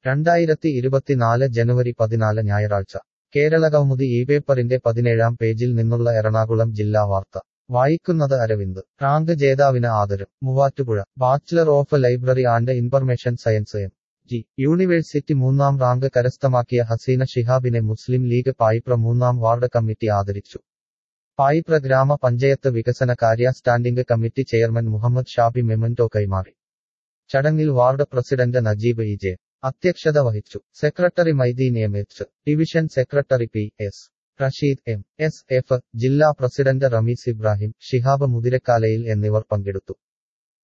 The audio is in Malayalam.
രണ്ടായിരത്തി ഇരുപത്തിനാല് ജനുവരി പതിനാല് ഞായറാഴ്ച കേരളകൗമുദി ഈ പേപ്പറിന്റെ പതിനേഴാം പേജിൽ നിന്നുള്ള എറണാകുളം ജില്ലാ വാർത്ത വായിക്കുന്നത് അരവിന്ദ് റാങ്ക് ജേതാവിന് ആദരം Muvattupuzha bachelor of library and information science M G university മൂന്നാം റാങ്ക് കരസ്ഥമാക്കിയ ഹസീന ഷിഹാബിനെ മുസ്ലിം ലീഗ് പായിപ്ര മൂന്നാം വാർഡ് കമ്മിറ്റി ആദരിച്ചു പായിപ്ര ഗ്രാമപഞ്ചായത്ത് വികസന കാര്യ standing committee chairman Muhammad Shabi memento കൈമാറി ചടങ്ങിൽ ward president Najeeb E J അധ്യക്ഷത വഹിച്ചു secretary Maideen M H division secretary P S Rasheed M S F ജില്ലാ പ്രസിഡന്റ് റമീസ് ഇബ്രാഹിം ഷിഹാബ് മുതിരക്കാലയിൽ എന്നിവർ പങ്കെടുത്തു